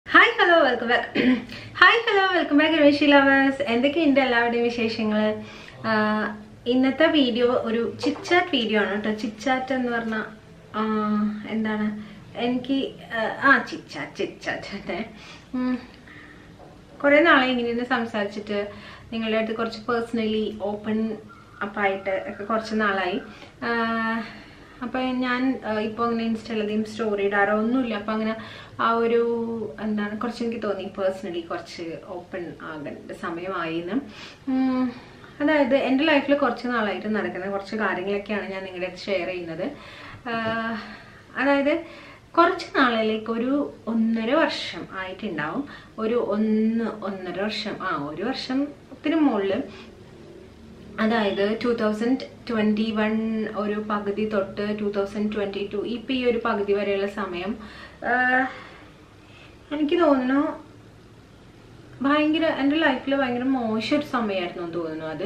Hi hello welcome back hi hello welcome back രമേശി lovers എന്തൊക്കെയുണ്ട് എല്ലാവരുടെയും വിശേഷങ്ങൾ ഇന്നത്തെ വീഡിയോ ഒരു ചിറ്റാറ്റ് വീഡിയോ ആണ് കേട്ടോ ചിറ്റാറ്റ് എന്ന് പറഞ്ഞാൽ എന്താണ് എനിക്ക് ആ, ആ ചിറ്റാറ്റ് ചിറ്റാറ്റ് അതെ ഉം. കുറേ നാളെ ഇങ്ങനെ സംസാരിച്ചിട്ട് നിങ്ങളുടെ അടുത്ത് കുറച്ച് പേഴ്സണലി ഓപ്പൺ അപ്പായിട്ട് ഒക്കെ കുറച്ച് നാളായി അപ്പം ഞാൻ ഇപ്പോൾ അങ്ങനെ ഇൻസ്റ്റയിലധികം സ്റ്റോറി ഇടാറോ ഒന്നുമില്ല അപ്പം അങ്ങനെ ആ ഒരു എന്താണ് കുറച്ച് എനിക്ക് തോന്നി പേഴ്സണലി കുറച്ച് ഓപ്പൺ ആകേണ്ട സമയമായി എന്ന് ഉം, അതായത് എൻ്റെ ലൈഫിൽ കുറച്ച് നാളായിട്ട് നടക്കുന്ന കുറച്ച് കാര്യങ്ങളൊക്കെയാണ് ഞാൻ നിങ്ങളുടെ അടുത്ത് ഷെയർ ചെയ്യുന്നത് ആഹ് അതായത് കുറച്ച് നാളിലേക്ക് ഒരു ഒന്നര വർഷം ആയിട്ടുണ്ടാവും ഒരു ഒന്ന് ഒന്നര വർഷം ആ ഒരു വർഷത്തിന് മുകളിൽ അതായത് ടൂ തൗസൻഡ് ട്വൻറ്റി വൺ ഒരു പകുതി തൊട്ട് ടൂ തൗസൻഡ് ട്വൻറ്റി ടു ഇപ്പം ഈ ഒരു പകുതി വരെയുള്ള സമയം ആഹ് എനിക്ക് തോന്നുന്നു ഭയങ്കര എൻ്റെ ലൈഫിൽ ഭയങ്കര മോശം ഒരു സമയമായിരുന്നു എന്ന് തോന്നുന്നു അത്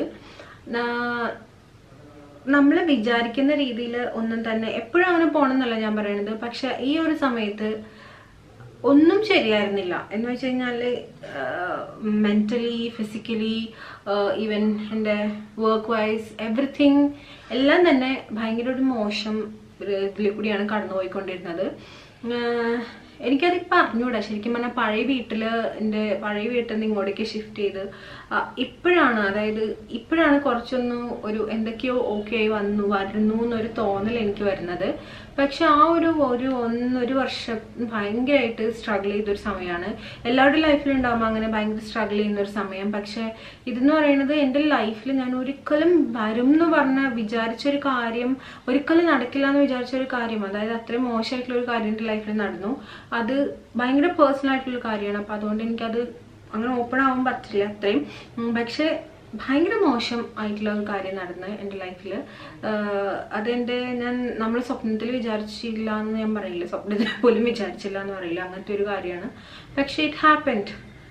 നമ്മൾ വിചാരിക്കുന്ന രീതിയിൽ ഒന്നും തന്നെ എപ്പോഴും അങ്ങനെ പോകണമെന്നല്ല ഞാൻ പറയണത് പക്ഷെ ഈ ഒരു സമയത്ത് ഒന്നും ശരിയായിരുന്നില്ല എന്ന് വെച്ച് കഴിഞ്ഞാൽ മെൻ്റലി ഫിസിക്കലി ഈവൻ എൻ്റെ വർക്ക് വൈസ് എവറിഥിങ് എല്ലാം തന്നെ ഭയങ്കര ഒരു മോശം ഒരു ഇതിൽ കൂടിയാണ് കടന്നു പോയിക്കൊണ്ടിരുന്നത് ആഹ് എനിക്കതിപ്പോൾ അറിഞ്ഞൂടാ ശരിക്കും പറഞ്ഞാൽ പഴയ വീട്ടിൽ എൻ്റെ പഴയ വീട്ടിൽ നിന്ന് ഇങ്ങോട്ടേക്ക് ഷിഫ്റ്റ് ചെയ്ത് ആ, ഇപ്പോഴാണ് അതായത് ഇപ്പോഴാണ് കുറച്ചൊന്ന് ഒരു എന്തൊക്കെയോ ഓക്കെ ആയി വന്നു വരുന്നു എന്നൊരു തോന്നൽ എനിക്ക് വരുന്നത് പക്ഷെ ആ ഒരു ഒരു ഒന്നൊരു വർഷം ഭയങ്കരമായിട്ട് സ്ട്രഗിൾ ചെയ്തൊരു സമയമാണ് എല്ലാവരുടെ ലൈഫിലും ഉണ്ടാകുമ്പോൾ അങ്ങനെ ഭയങ്കര സ്ട്രഗിൾ ചെയ്യുന്ന ഒരു സമയം പക്ഷെ ഇതെന്ന് പറയുന്നത് എൻ്റെ ലൈഫിൽ ഞാൻ ഒരിക്കലും വരും എന്ന് പറഞ്ഞ വിചാരിച്ചൊരു കാര്യം ഒരിക്കലും നടക്കില്ല എന്ന് വിചാരിച്ചൊരു കാര്യം അതായത് അത്രയും മോശമായിട്ടുള്ള ഒരു കാര്യം എൻ്റെ ലൈഫിൽ നടന്നു അത് ഭയങ്കര പേഴ്സണൽ ആയിട്ടുള്ള കാര്യമാണ് അപ്പം അതുകൊണ്ട് എനിക്കത് അങ്ങനെ ഓപ്പൺ ആവാൻ പറ്റില്ല അത്രയും ഉം, പക്ഷെ ഭയങ്കര മോശം ആയിട്ടുള്ള ഒരു കാര്യം നടന്ന് എൻ്റെ ലൈഫിൽ അതെൻ്റെ ഞാൻ നമ്മൾ സ്വപ്നത്തിൽ വിചാരിച്ചില്ല എന്ന് ഞാൻ പറയില്ല സ്വപ്നത്തിൽ പോലും വിചാരിച്ചില്ല എന്ന് പറയില്ല അങ്ങനത്തെ ഒരു കാര്യമാണ് പക്ഷെ ഇറ്റ് ഹാപ്പൻഡ്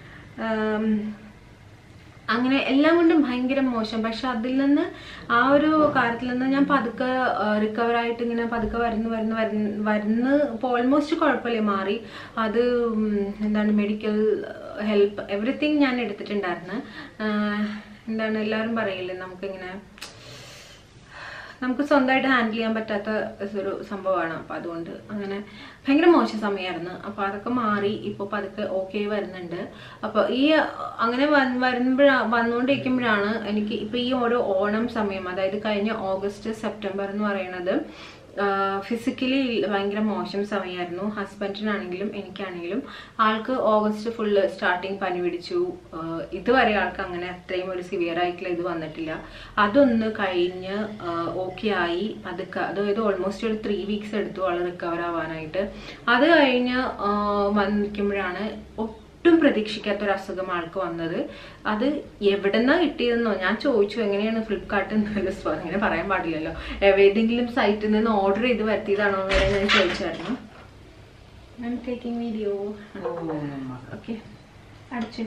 അങ്ങനെ എല്ലാം കൊണ്ടും ഭയങ്കര മോശം പക്ഷെ അതിൽ നിന്ന് ആ ഒരു കാര്യത്തിൽ നിന്ന് ഞാൻ പതുക്കെ റിക്കവർ ആയിട്ട് ഇങ്ങനെ പതുക്കെ വരുന്നു വരുന്നു വരുന്നു വരുന്ന് ഇപ്പോൾ ഓൾമോസ്റ്റ് കുഴപ്പമില്ല മാറി അത് ഉം, എന്താണ് മെഡിക്കൽ ഹെൽപ്പ് എവറിത്തിങ് ഞാൻ എടുത്തിട്ടുണ്ടായിരുന്നു ആഹ് എന്താണ് എല്ലാവരും പറയില്ലേ നമുക്കിങ്ങനെ നമുക്ക് സ്വന്തമായിട്ട് ഹാൻഡിൽ ചെയ്യാൻ പറ്റാത്ത ഒരു സംഭവമാണ് അപ്പോൾ അതുകൊണ്ട് അങ്ങനെ ഭയങ്കര മോശം സമയമായിരുന്നു അപ്പോൾ അതൊക്കെ മാറി ഇപ്പോൾ പതുക്കെ ഓക്കെ വരുന്നുണ്ട് അപ്പോൾ ഈ അങ്ങനെ വരുമ്പോഴാ വന്നുകൊണ്ടിരിക്കുമ്പോഴാണ് എനിക്ക് ഇപ്പോൾ ഈ ഓരോ ഓണം സമയം അതായത് കഴിഞ്ഞ ഓഗസ്റ്റ് സെപ്റ്റംബർ എന്ന് പറയുന്നത് ഫിസിക്കലി ഭയങ്കര മോശം സമയമായിരുന്നു ഹസ്ബൻഡിനാണെങ്കിലും എനിക്കാണെങ്കിലും ആൾക്ക് ഓഗസ്റ്റ് ഫുള്ള് സ്റ്റാർട്ടിങ് പനി പിടിച്ചു ആഹ് ഇതുവരെ ആൾക്ക് അങ്ങനെ അത്രയും ഒരു സിവിയർ ആയിട്ടുള്ള ഇത് വന്നിട്ടില്ല അതൊന്ന് കഴിഞ്ഞ് ഓക്കെ ആയി അതൊക്കെ അതായത് ഓൾമോസ്റ്റ് ഒരു ത്രീ വീക്സ് എടുത്തു ആൾ റിക്കവർ ആവാനായിട്ട് അത് കഴിഞ്ഞ് ആഹ് വന്നിരിക്കുമ്പോഴാണ് ഒട്ടും പ്രതീക്ഷിക്കാത്ത ഒരു അസുഖം ആൾക്ക് വന്നത് അത് എവിടെന്നാ കിട്ടിയതെന്നോ ഞാൻ ചോദിച്ചു എങ്ങനെയാണ് ഫ്ലിപ്കാർട്ടിൽ നിന്ന് അങ്ങനെ പറയാൻ പാടില്ലല്ലോ ഏതെങ്കിലും സൈറ്റിൽ നിന്ന് ഓർഡർ ചെയ്ത് വരുത്തിയതാണോ എന്ന് വരെ ഞാൻ ചോദിച്ചായിരുന്നു ഞാൻ ടേക്കിംഗ് വീഡിയോ ഓക്കെ അടച്ചു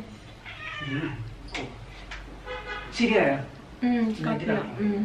ശരിയായോ ഉം, കുഴപ്പമില്ല. ഉം.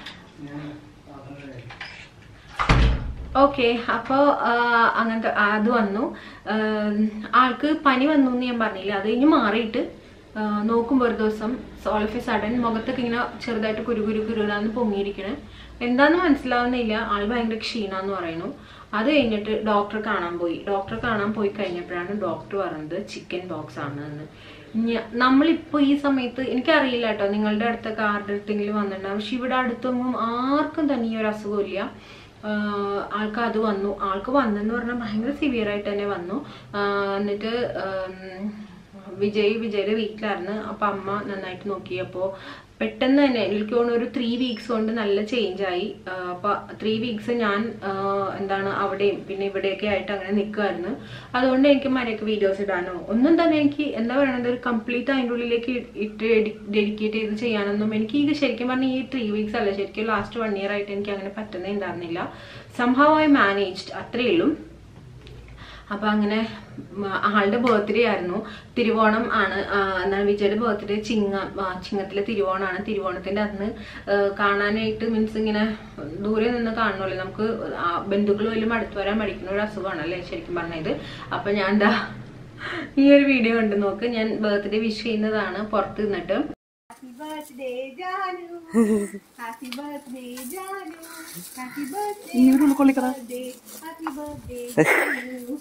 ഓക്കെ അപ്പോൾ അങ്ങനത്തെ അത് വന്നു ആം, ആൾക്ക് പനി വന്നു എന്ന് ഞാൻ പറഞ്ഞില്ല അത് കഴിഞ്ഞ് മാറിയിട്ട് ആ, നോക്കുമ്പോൾ ഒരു ദിവസം ഓൾ ഓഫ് എ സഡൻ മുഖത്തൊക്കെ ഇങ്ങനെ ചെറുതായിട്ട് കുരു കുരു കുരുടാന്ന് പൊങ്ങിയിരിക്കണേ എന്താന്ന് മനസ്സിലാവുന്നില്ല ആൾ ഭയങ്കര ക്ഷീണമെന്ന് പറയുന്നു അത് കഴിഞ്ഞിട്ട് ഡോക്ടറെ കാണാൻ പോയി ഡോക്ടറെ കാണാൻ പോയി കഴിഞ്ഞപ്പോഴാണ് ഡോക്ടർ പറഞ്ഞത് ചിക്കൻ ബോക്സ് ആണ് എന്ന് ഞ- നമ്മളിപ്പോ ഈ സമയത്ത് എനിക്കറിയില്ല കേട്ടോ നിങ്ങളുടെ അടുത്തൊക്കെ ആരുടെ അടുത്തെങ്കിലും വന്നിട്ടുണ്ടാവും പക്ഷെ ഇവിടെ അടുത്തൊന്നും ആർക്കും തന്നെ ഈ ഒരു അസുഖമില്ല ആഹ് ആൾക്ക് അത് വന്നു ആൾക്ക് വന്നെന്ന് പറഞ്ഞാൽ ഭയങ്കര സിവിയർ ആയിട്ട് തന്നെ വന്നു ആഹ് എന്നിട്ട് ആം, വിജയ് വിജയുടെ വീട്ടിലായിരുന്നു അപ്പൊ അമ്മ നന്നായിട്ട് നോക്കിയപ്പോൾ പെട്ടെന്ന് തന്നെ എനിക്ക് തോന്നുന്നു ഒരു ത്രീ വീക്സ് കൊണ്ട് നല്ല ചേഞ്ച് ആയി ആഹ് അപ്പൊ ത്രീ വീക്സ് ഞാൻ ആഹ് എന്താണ് അവിടെയും പിന്നെ ഇവിടെയൊക്കെ ആയിട്ട് അങ്ങനെ നിൽക്കുമായിരുന്നു അതുകൊണ്ട് എനിക്ക് മര്യാദക്ക് വീഡിയോസ് ഇടാനോ ഒന്നും തന്നെ എനിക്ക് എന്താ പറയണത് ഒരു കംപ്ലീറ്റ് അതിൻ്റെ ഉള്ളിലേക്ക് ഇട്ട് ഡെഡിക്കേറ്റ് ചെയ്ത് ചെയ്യാനൊന്നും എനിക്ക് ഇത് ശരിക്കും പറഞ്ഞാൽ ഈ ത്രീ വീക്സ് അല്ല ശരിക്കും ലാസ്റ്റ് വൺ ഇയർ ആയിട്ട് എനിക്ക് അങ്ങനെ പറ്റുന്നേ ഉണ്ടായിരുന്നില്ല സംഭവം ഐ മാനേജ്ഡ് അത്രയേ ഉള്ളൂ അപ്പൊ അങ്ങനെ ഉം, ആളുടെ ബർത്ത്ഡേ ആയിരുന്നു തിരുവോണം ആണ് ആ, എന്താണ് വിജയുടെ ബർത്ത്ഡേ ചിങ്ങ ആ, ചിങ്ങത്തിലെ തിരുവോണമാണ് തിരുവോണത്തിന്റെ അന്ന് ആ, കാണാനായിട്ട് മീൻസ് ഇങ്ങനെ ദൂരെ നിന്ന് കാണണമല്ലോ നമുക്ക് ബന്ധുക്കൾ പോലും അടുത്ത് വരാൻ പഠിക്കുന്ന ഒരു അസുഖമാണല്ലേ ശരിക്കും പറഞ്ഞത് അപ്പൊ ഞാൻ എന്താ ഈ ഒരു വീഡിയോ കണ്ടു നോക്ക് ഞാൻ ബർത്ത്ഡേ വിഷ് ചെയ്യുന്നതാണ് പുറത്ത് നിന്നിട്ട് Happy birthday, Janu. Happy birthday, Janu. Happy birthday. birthday. Happy birthday. Janu.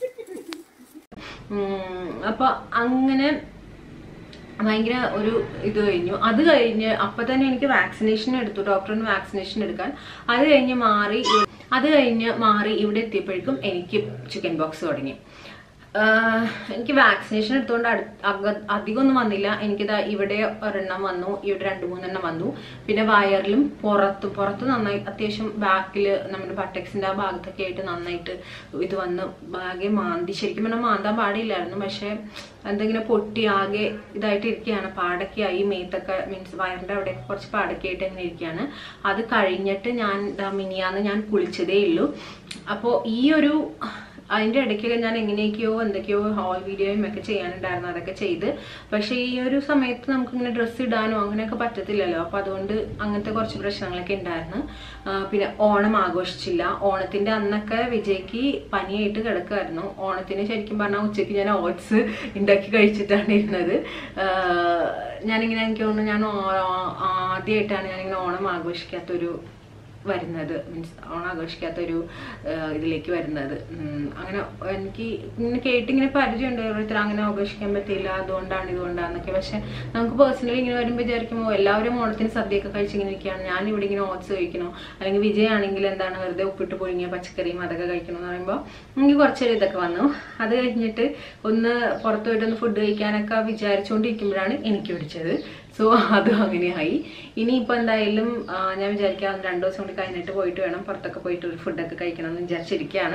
ഉം, അപ്പൊ അങ്ങനെ ഭയങ്കര ഒരു ഇത് കഴിഞ്ഞു അത് കഴിഞ്ഞ് അപ്പൊ തന്നെ എനിക്ക് വാക്സിനേഷൻ എടുത്തു ഡോക്ടറിന് വാക്സിനേഷൻ എടുക്കാൻ അത് കഴിഞ്ഞ് മാറി ഇവ- അത് കഴിഞ്ഞ് മാറി ഇവിടെ എത്തിയപ്പോഴേക്കും എനിക്ക് ചിക്കൻ ബോക്സ് തുടങ്ങി ആഹ് എനിക്ക് വാക്സിനേഷൻ എടുത്തുകൊണ്ട് അടു അക- അധികമൊന്നും വന്നില്ല എനിക്കിതാ ഇവിടെ ഒരെണ്ണം വന്നു ഇവിടെ രണ്ട് മൂന്നെണ്ണം വന്നു പിന്നെ വയറിലും പുറത്തും പുറത്ത് നന്നായി അത്യാവശ്യം ബാക്കിൽ നമ്മുടെ ബട്ടക്സിന്റെ ആ ഭാഗത്തൊക്കെ ആയിട്ട് നന്നായിട്ട് ഇത് വന്ന് ആകെ മാന്തി ശരിക്കും പറഞ്ഞാൽ മാന്താൻ പാടില്ലായിരുന്നു പക്ഷെ എന്തെങ്കിലും പൊട്ടി ആകെ ഇതായിട്ട് ഇരിക്കുകയാണ് പാടൊക്കെ ആയി മേത്തൊക്കെ മീൻസ് വയറിന്റെ അവിടെ കുറച്ച് പാടൊക്കെ ആയിട്ട് ഇങ്ങനെ ഇരിക്കുകയാണ് അത് കഴിഞ്ഞിട്ട് ഞാൻ ദാ മിനിയാന്ന് ഞാൻ കുളിച്ചതേ ഉള്ളൂ അപ്പോൾ ഈ ഒരു അതിന്റെ ഇടയ്ക്കൊക്കെ ഞാൻ എങ്ങനെയൊക്കെയോ എന്തൊക്കെയോ ഹോൾ വീഡിയോയും ഒക്കെ ചെയ്യാനുണ്ടായിരുന്നു അതൊക്കെ ചെയ്ത് പക്ഷെ ഈ ഒരു സമയത്ത് നമുക്ക് ഇങ്ങനെ ഡ്രസ്സ് ഇടാനോ അങ്ങനെയൊക്കെ പറ്റത്തില്ലല്ലോ അപ്പൊ അതുകൊണ്ട് അങ്ങനത്തെ കുറച്ച് പ്രശ്നങ്ങളൊക്കെ ഉണ്ടായിരുന്നു ആ, പിന്നെ ഓണം ആഘോഷിച്ചില്ല ഓണത്തിന്റെ അന്നൊക്കെ വിജയ്ക്ക് പനിയായിട്ട് കിടക്കുമായിരുന്നു ഓണത്തിന് ശരിക്കും പറഞ്ഞാൽ ഉച്ചയ്ക്ക് ഞാൻ ഓട്സ് ഉണ്ടാക്കി കഴിച്ചിട്ടാണ് ഇരുന്നത് ആ, ഞാനിങ്ങനെ എനിക്ക് തോന്നുന്നു ഞാൻ ഓ- ആദ്യമായിട്ടാണ് ഞാനിങ്ങനെ ഓണം ആഘോഷിക്കാത്തൊരു വരുന്നത് മീൻസ് ഓണം ആഘോഷിക്കാത്ത ഒരു ഇതിലേക്ക് വരുന്നത് ഉം, അങ്ങനെ എനിക്ക് ഇങ്ങനെ കേട്ടിങ്ങനെ പരിചയമുണ്ട് ഓരോരുത്തർ അങ്ങനെ ആഘോഷിക്കാൻ പറ്റില്ല അതുകൊണ്ടാണ് ഇതുകൊണ്ടാന്നൊക്കെ പക്ഷെ നമുക്ക് പേഴ്സണലി ഇങ്ങനെ വരുമ്പോൾ വിചാരിക്കുമ്പോൾ എല്ലാവരും ഓണത്തിന് സദ്യയൊക്കെ കഴിച്ചിങ്ങനെ ഇരിക്കുകയാണ് ഞാൻ ഇവിടെ ഇങ്ങനെ ഓട്സ് കഴിക്കണോ അല്ലെങ്കിൽ വിജയാണെങ്കിൽ എന്താണ് വെറുതെ ഉപ്പിട്ട് പൊഴിങ്ങിയ പച്ചക്കറിയും അതൊക്കെ കഴിക്കണം എന്ന് പറയുമ്പോൾ എനിക്ക് കുറച്ചൊരു ഇതൊക്കെ വന്നു അത് കഴിഞ്ഞിട്ട് ഒന്ന് പുറത്തു പോയിട്ട് ഒന്ന് ഫുഡ് കഴിക്കാനൊക്കെ വിചാരിച്ചുകൊണ്ടിരിക്കുമ്പോഴാണ് എനിക്ക് പിടിച്ചത് സോ അതും അങ്ങനെയായി ഇനിയിപ്പോൾ എന്തായാലും ആ, ഞാൻ വിചാരിക്കാം രണ്ടു ദിവസം കൂടി കഴിഞ്ഞിട്ട് പോയിട്ട് വേണം പുറത്തൊക്കെ പോയിട്ട് ഒരു ഫുഡൊക്കെ കഴിക്കണം എന്ന് വിചാരിച്ചിരിക്കുകയാണ്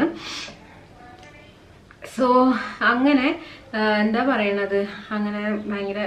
സോ അങ്ങനെ ആ, എന്താ പറയണത് അങ്ങനെ ഭയങ്കര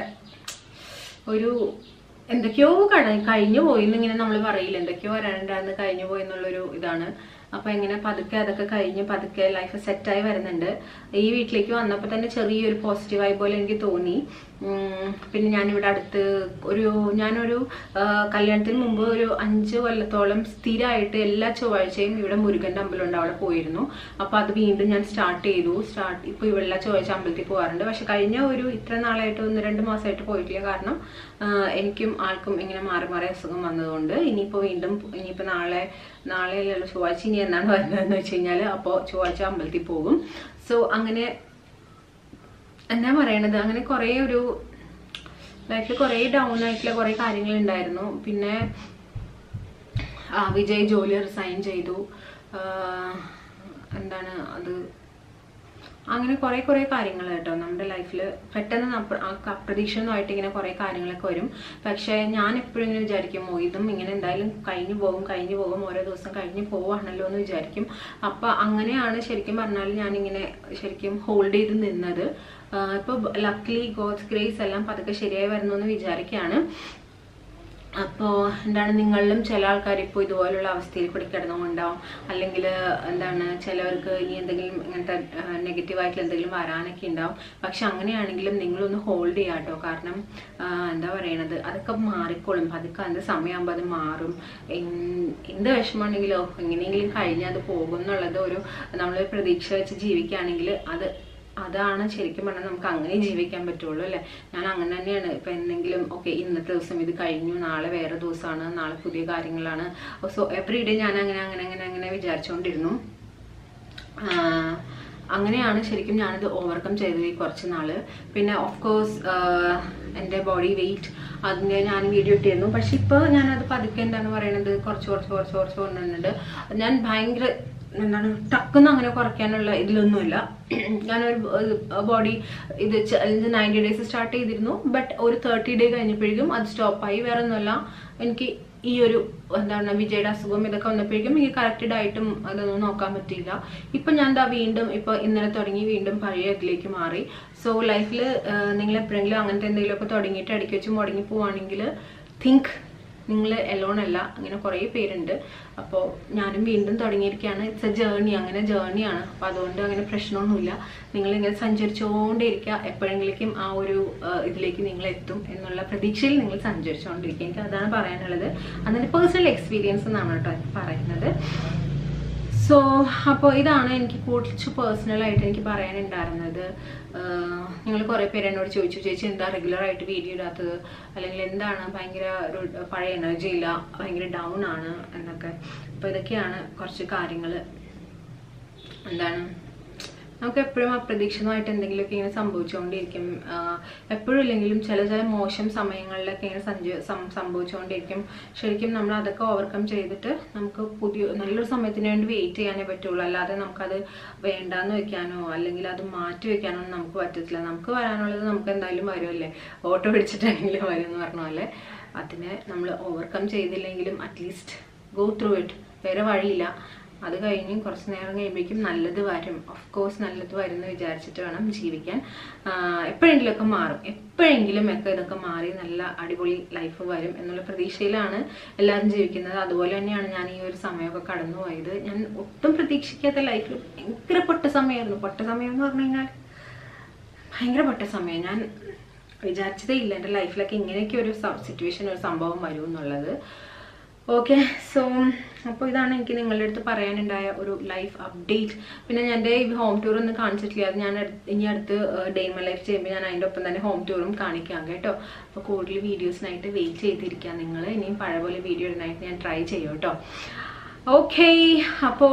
ഒരു എന്തൊക്കെയോ കട കഴിഞ്ഞു പോയി എന്നിങ്ങനെ നമ്മൾ പറയില്ല എന്തൊക്കെയോ വരാനുണ്ടായിരുന്നു കഴിഞ്ഞു പോയി എന്നുള്ളൊരു ഇതാണ് അപ്പൊ ഇങ്ങനെ പതുക്കെ അതൊക്കെ കഴിഞ്ഞ് പതുക്കെ ലൈഫ് സെറ്റായി വരുന്നുണ്ട് ഈ വീട്ടിലേക്ക് വന്നപ്പോൾ തന്നെ ചെറിയൊരു പോസിറ്റീവായി പോലെ എനിക്ക് തോന്നി ഉം, പിന്നെ ഞാനിവിടെ അടുത്ത് ഒരു ഞാനൊരു ആ, കല്യാണത്തിന് മുമ്പ് ഒരു അഞ്ച് കൊല്ലത്തോളം സ്ഥിരമായിട്ട് എല്ലാ ചൊവ്വാഴ്ചയും ഇവിടെ മുരുകന്റെ അമ്പലമുണ്ട് അവിടെ പോയിരുന്നു അപ്പൊ അത് വീണ്ടും ഞാൻ സ്റ്റാർട്ട് ചെയ്തു സ്റ്റാർട്ട് ഇപ്പൊ ഇവിടെ എല്ലാ ചൊവ്വാഴ്ച അമ്പലത്തിൽ പോകാറുണ്ട് പക്ഷെ കഴിഞ്ഞ ഒരു ഇത്ര നാളായിട്ട് ഒന്ന് രണ്ട് മാസമായിട്ട് പോയിട്ടില്ല കാരണം ആ, എനിക്കും ആൾക്കും ഇങ്ങനെ മാറി മാറി അസുഖം വന്നതുകൊണ്ട് ഇനിയിപ്പോ വീണ്ടും ഇനിയിപ്പോ നാളെ നാളെ അല്ലല്ലോ ചൊവ്വാഴ്ച ഇനി എന്നാണ് വരുന്നതെന്ന് വെച്ച് കഴിഞ്ഞാൽ അപ്പോൾ ചൊവ്വാഴ്ച അമ്പലത്തിൽ പോകും സോ അങ്ങനെ എന്നാ പറയണത് അങ്ങനെ കുറേ ഒരു ലൈഫിൽ കുറേ ഡൗൺ ആയിട്ടുള്ള കുറേ കാര്യങ്ങൾ ഉണ്ടായിരുന്നു പിന്നെ ആ, വിജയ് ജോലി റിസൈൻ ചെയ്തു ആ, എന്താണ് അത് അങ്ങനെ കുറേ കുറേ കാര്യങ്ങൾ കേട്ടോ നമ്മുടെ ലൈഫിൽ പെട്ടെന്ന് അപ്ര- ആ അപ്രതീക്ഷിതമായിട്ട് ഇങ്ങനെ കുറേ കാര്യങ്ങളൊക്കെ വരും പക്ഷേ ഞാൻ എപ്പോഴും ഇങ്ങനെ വിചാരിക്കും "ഓ, ഇതും ഇങ്ങനെ എന്തായാലും കഴിഞ്ഞു പോകും കഴിഞ്ഞു പോകും ഓരോ ദിവസം കഴിഞ്ഞു പോവാണല്ലോ എന്ന് വിചാരിക്കും അപ്പം അങ്ങനെയാണ് ശരിക്കും പറഞ്ഞാൽ ഞാനിങ്ങനെ ശരിക്കും ഹോൾഡ് ചെയ്ത് നിന്നത് ആഹ് ഇപ്പൊ ലക്ലി ഗോഡ്സ് ഗ്രേസ് എല്ലാം പതുക്കെ ശരിയായി വരുന്നു എന്ന് വിചാരിക്കുകയാണ് അപ്പോൾ എന്താണ് നിങ്ങളിലും ചില ആൾക്കാർ ഇപ്പോൾ ഇതുപോലുള്ള അവസ്ഥയിൽ കൂടി കിടന്നുകൊണ്ടാവും അല്ലെങ്കിൽ എന്താണ് ചിലവർക്ക് ഇനി എന്തെങ്കിലും ഇങ്ങനത്തെ നെഗറ്റീവ് ആയിട്ടുള്ള എന്തെങ്കിലും വരാനൊക്കെ ഉണ്ടാവും പക്ഷെ അങ്ങനെയാണെങ്കിലും നിങ്ങളൊന്ന് ഹോൾഡ് ചെയ്യാം കേട്ടോ കാരണം ആ, എന്താ പറയണത് അതൊക്കെ മാറിക്കോളും അതൊക്കെ അതിൻ്റെ സമയമാകുമ്പോൾ അത് മാറും എൻ- എന്ത് വിഷമമാണെങ്കിലോ എങ്ങനെയെങ്കിലും കഴിഞ്ഞാൽ അത് പോകും എന്നുള്ളത് ഒരു നമ്മൾ പ്രതീക്ഷ വെച്ച് ജീവിക്കുകയാണെങ്കിൽ അത് അതാണ് ശരിക്കും പറഞ്ഞാൽ നമുക്ക് അങ്ങനെ ജീവിക്കാൻ പറ്റുള്ളൂ അല്ലേ ഞാൻ അങ്ങനെ തന്നെയാണ് ഇപ്പൊ എന്തെങ്കിലും ഓക്കെ ഇന്നത്തെ ദിവസം ഇത് കഴിഞ്ഞു നാളെ വേറെ ദിവസമാണ് നാളെ പുതിയ കാര്യങ്ങളാണ് സോ എവറി ഡേ ഞാൻ അങ്ങനെ അങ്ങനെ അങ്ങനെ അങ്ങനെ വിചാരിച്ചുകൊണ്ടിരുന്നു ആഹ് അങ്ങനെയാണ് ശരിക്കും ഞാനിത് ഓവർകം ചെയ്തത് ഈ കുറച്ച് നാള് പിന്നെ ഓഫ് കോഴ്സ് എൻ്റെ ബോഡി വെയിറ്റ് അതിൻ്റെ ഞാൻ വീഡിയോ ഇട്ടിരുന്നു പക്ഷെ ഇപ്പോൾ ഞാനത് പതുക്കെ എന്താണ് പറയണത് കുറച്ച് കുറച്ച് കുറച്ച് കുറച്ച് കൊണ്ടുവന്നിട്ടുണ്ട് ഞാൻ ഭയങ്കര എന്താണ് ടക്കെന്ന് അങ്ങനെ കുറയ്ക്കാനുള്ള ഇതിലൊന്നുമില്ല ഞാനൊരു ബോഡി ഇത് ചലഞ്ച് നയൻറ്റി ഡേയ്സ് സ്റ്റാർട്ട് ചെയ്തിരുന്നു ബട്ട് ഒരു തേർട്ടി ഡേ കഴിഞ്ഞപ്പോഴേക്കും അത് സ്റ്റോപ്പായി വേറെ ഒന്നുമല്ല എനിക്ക് ഈ ഒരു എന്താണ് വിജയുടെ അസുഖം ഇതൊക്കെ വന്നപ്പോഴേക്കും എനിക്ക് കറക്റ്റ് ഡയറ്റും അതൊന്നും നോക്കാൻ പറ്റിയില്ല ഇപ്പൊ ഞാൻ ദാ വീണ്ടും ഇപ്പൊ ഇന്നലെ തുടങ്ങി വീണ്ടും പഴയ ഇതിലേക്ക് മാറി സോ ലൈഫിൽ നിങ്ങൾ എപ്പോഴെങ്കിലും അങ്ങനത്തെ എന്തെങ്കിലുമൊക്കെ തുടങ്ങിയിട്ട് ഇടയ്ക്ക് വെച്ച് മുടങ്ങി പോവാണെങ്കിൽ തിങ്ക് നിങ്ങൾ എലോൺ അല്ല അങ്ങനെ കുറേ പേരുണ്ട് അപ്പോൾ ഞാനും വീണ്ടും തുടങ്ങിയിരിക്കുകയാണ് ഇറ്റ്സ് എ ജേർണി അങ്ങനെ ജേർണിയാണ് അപ്പോൾ അതുകൊണ്ട് അങ്ങനെ പ്രശ്നമൊന്നുമില്ല നിങ്ങൾ ഇങ്ങനെ സഞ്ചരിച്ചുകൊണ്ടേയിരിക്കുക എപ്പോഴെങ്കിലും ആ ഒരു ആ, ഇതിലേക്ക് നിങ്ങൾ എത്തും എന്നുള്ള പ്രതീക്ഷയിൽ നിങ്ങൾ സഞ്ചരിച്ചുകൊണ്ടിരിക്കുക എനിക്ക് അതാണ് പറയാനുള്ളത് അതിൻ്റെ പേഴ്സണൽ എക്സ്പീരിയൻസ് എന്നാണ് കേട്ടോ എനിക്ക് പറയുന്നത് സോ അപ്പോൾ ഇതാണ് എനിക്ക് കുറച്ച് പേഴ്സണലായിട്ട് എനിക്ക് പറയാനുണ്ടായിരുന്നത് നിങ്ങൾ കുറേ പേര് എന്നോട് ചോദിച്ചു ചേച്ചി എന്താ റെഗുലർ ആയിട്ട് വീഡിയോ ഇടാത്തത് അല്ലെങ്കിൽ എന്താണ് ഭയങ്കര ഒരു പഴയ എനർജി ഇല്ല ഭയങ്കര ഡൗൺ ആണ് എന്നൊക്കെ അപ്പോൾ ഇതൊക്കെയാണ് കുറച്ച് കാര്യങ്ങൾ എന്താണ് നമുക്ക് എപ്പോഴും അപ്രതീക്ഷിതമായിട്ട് എന്തെങ്കിലുമൊക്കെ ഇങ്ങനെ സംഭവിച്ചുകൊണ്ടിരിക്കും എപ്പോഴും ഇല്ലെങ്കിലും ചില ചില മോശം സമയങ്ങളിലൊക്കെ ഇങ്ങനെ സഞ്ച സം- സംഭവിച്ചുകൊണ്ടിരിക്കും ശരിക്കും നമ്മൾ അതൊക്കെ ഓവർകം ചെയ്തിട്ട് നമുക്ക് പുതിയ നല്ലൊരു സമയത്തിന് വേണ്ടി വെയിറ്റ് ചെയ്യാനേ പറ്റുള്ളൂ അല്ലാതെ നമുക്കത് വേണ്ടാന്ന് വെക്കാനോ അല്ലെങ്കിൽ അത് മാറ്റി വെക്കാനോ ഒന്നും നമുക്ക് പറ്റത്തില്ല നമുക്ക് വരാനുള്ളത് നമുക്ക് എന്തായാലും വരുമല്ലേ ഓട്ടോ പിടിച്ചിട്ടാണെങ്കിലും വരും എന്ന് പറഞ്ഞ പോലെ അതിനെ നമ്മൾ ഓവർകം ചെയ്തില്ലെങ്കിലും അറ്റ്ലീസ്റ്റ് ഗോ ത്രൂ ഇറ്റ് വേറെ വഴിയില്ല അത് കഴിഞ്ഞ് കുറച്ച് നേരം കഴിയുമ്പോഴേക്കും നല്ലത് വരും ഓഫ് കോഴ്സ് നല്ലത് വരും എന്ന് വിചാരിച്ചിട്ട് വേണം ജീവിക്കാൻ ആഹ് എപ്പോഴെങ്കിലുമൊക്കെ മാറും എപ്പോഴെങ്കിലും ഒക്കെ ഇതൊക്കെ മാറി നല്ല അടിപൊളി ലൈഫ് വരും എന്നുള്ള പ്രതീക്ഷയിലാണ് എല്ലാവരും ജീവിക്കുന്നത് അതുപോലെ തന്നെയാണ് ഞാൻ ഈ ഒരു സമയമൊക്കെ കടന്നുപോയത് ഞാൻ ഒട്ടും പ്രതീക്ഷിക്കാത്ത ലൈഫിൽ ഭയങ്കര പൊട്ട സമയമായിരുന്നു പൊട്ട സമയം എന്ന് പറഞ്ഞു കഴിഞ്ഞാൽ ഭയങ്കര പൊട്ട സമയം ഞാൻ വിചാരിച്ചതേ ഇല്ല എൻ്റെ ലൈഫിലൊക്കെ ഇങ്ങനെയൊക്കെ ഒരു സിറ്റുവേഷൻ ഒരു സംഭവം വരും എന്നുള്ളത് ഓക്കെ സോ അപ്പോൾ ഇതാണ് എനിക്ക് നിങ്ങളുടെ അടുത്ത് പറയാനുണ്ടായ ഒരു ലൈഫ് അപ്ഡേറ്റ് പിന്നെ ഞാൻ എൻ്റെ ഈ ഹോം ടൂർ ഒന്നും കാണിച്ചിട്ടില്ല അത് ഞാൻ അടുത്ത് ഇനി അടുത്ത് ഡേ മൈ ലൈഫ് ചെയ്യുമ്പോൾ ഞാൻ അതിൻ്റെ ഒപ്പം തന്നെ ഹോം ടൂറും കാണിക്കാം കേട്ടോ അപ്പോൾ കൂടുതൽ വീഡിയോസിനായിട്ട് വെയിറ്റ് ചെയ്തിരിക്കുക നിങ്ങൾ ഇനിയും പഴയ പോലെ വീഡിയോ ഇടാനായിട്ട് ഞാൻ ട്രൈ ചെയ്യും കേട്ടോ ഓക്കെ അപ്പോൾ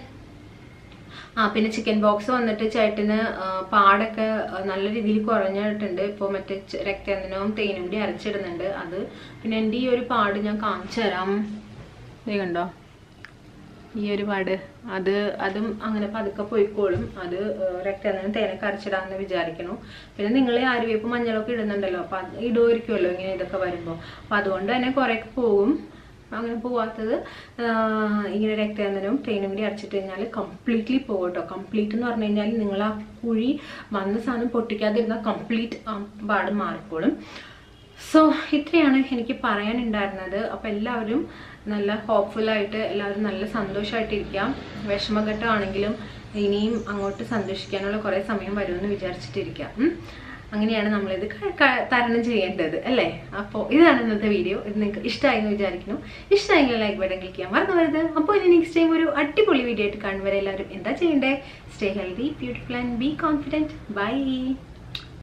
ആ പിന്നെ ചിക്കൻ ബോക്സ് വന്നിട്ട് ചേട്ടന് ആ, പാടൊക്കെ ആ, നല്ല രീതിയിൽ കുറഞ്ഞിട്ടുണ്ട് ഇപ്പോൾ മറ്റേ ച- രക്തചന്ദനവും തേനും കൂടി അരച്ചിടുന്നുണ്ട് അത് പിന്നെ എൻ്റെ ഈ ഒരു പാട് ഞാൻ കാണിച്ചു തരാം ദേ കണ്ടോ ഈ ഒരു പാട് അത് അതും അങ്ങനെ പതുക്കെ പോയിക്കോളും അത് ആ, രക്തചന്ദനം തേനൊക്കെ അരച്ചിടാമെന്ന് വിചാരിക്കണം പിന്നെ നിങ്ങൾ ആര്യവേപ്പ് മഞ്ഞളൊക്കെ ഇടുന്നുണ്ടല്ലോ അപ്പം അത് ഇടുമായിരിക്കുമല്ലോ ഇങ്ങനെ ഇതൊക്കെ വരുമ്പോൾ അപ്പം അതുകൊണ്ട് തന്നെ കുറേയൊക്കെ പോകും അങ്ങനെ പോവാത്തത് ആഹ് ഇങ്ങനെ രക്തചന്ദനവും തേനും കൂടി അരച്ചിട്ട് കഴിഞ്ഞാൽ കംപ്ലീറ്റ്ലി പോകും കേട്ടോ കംപ്ലീറ്റ് എന്ന് പറഞ്ഞു കഴിഞ്ഞാൽ നിങ്ങൾ ആ കുഴി വന്ന സാധനം പൊട്ടിക്കാതിരുന്നാൽ കംപ്ലീറ്റ് പാട് മാറിക്കോളും സോ ഇത്രയാണ് എനിക്ക് പറയാനുണ്ടായിരുന്നത് അപ്പം എല്ലാവരും നല്ല ഹോപ്പ്ഫുൾ ആയിട്ട് എല്ലാവരും നല്ല സന്തോഷമായിട്ടിരിക്കാം വിഷമഘട്ടമാണെങ്കിലും ഇനിയും അങ്ങോട്ട് സന്തോഷിക്കാനുള്ള കുറേ സമയം വരുമെന്ന് വിചാരിച്ചിട്ടിരിക്കാം ഉം. അങ്ങനെയാണ് നമ്മളിത് ക- ക- തരണം ചെയ്യേണ്ടത് അല്ലേ അപ്പോൾ ഇതാണ് ഇന്നത്തെ വീഡിയോ ഇത് നിങ്ങൾക്ക് ഇഷ്ടമായി എന്ന് വിചാരിക്കുന്നു ഇഷ്ടമായെങ്കിൽ ലൈക്ക് ബട്ടൺ ക്ലിക്ക് ചെയ്യാൻ മറന്നു വരുത് അപ്പോൾ ഇനി നെക്സ്റ്റ് ടൈം ഒരു അടിപൊളി വീഡിയോ ആയിട്ട് കാണുവരെ എല്ലാവരും എന്താ ചെയ്യണ്ടേ stay healthy beautiful and be confident by